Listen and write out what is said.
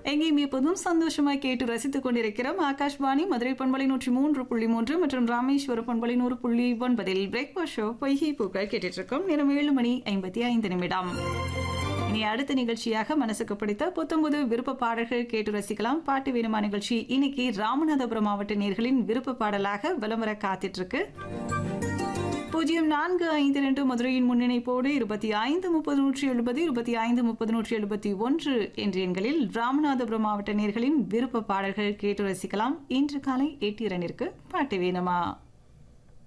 எங்கேயும் எப்போதும் சந்தோஷமாய் கேட்டு ரசித்துக் கொண்டிருக்கிறோம் ஆகாஷ்வாணி மதுரை பண்பலை நூற்றி மூன்று புள்ளி மூன்று மற்றும் ராமேஸ்வர பண்பலை நூறு புள்ளி ஒன்பதில் பிரேக்ஃபாஸ்ட் ஷோ பொய்கை பூக்கள் கேட்டுட்டு இருக்கோம் நேரம் ஏழு மணி ஐம்பத்தி ஐந்து நிமிடம் இனி அடுத்த நிகழ்ச்சியாக மனசுக்கு பிடித்த புத்தம்புது விருப்ப பாடல்கள் கேட்டு ரசிக்கலாம் பாட்டு வேணுமா நிகழ்ச்சி இன்னைக்கு ராமநாதபுரம் மாவட்ட நேர்களின் விருப்ப பாடலாக விளம்பர காத்துட்டு இருக்கு பூஜ்ஜியம் நான்கு ஐந்து ரெண்டு மதுரையின் முன்னிணைப்போடு இருபத்தி ஐந்து முப்பது நூற்றி எழுபது இருபத்தி ஐந்து முப்பது நூற்றி எழுபத்தி ஒன்று என்ற எண்களில் ராமநாதபுரம் மாவட்ட நேர்களின் விருப்ப பாடல்கள் கேட்டு ரசிக்கலாம் இன்று காலை எட்டு இரண்டிற்கு பாட்டு வேணுமா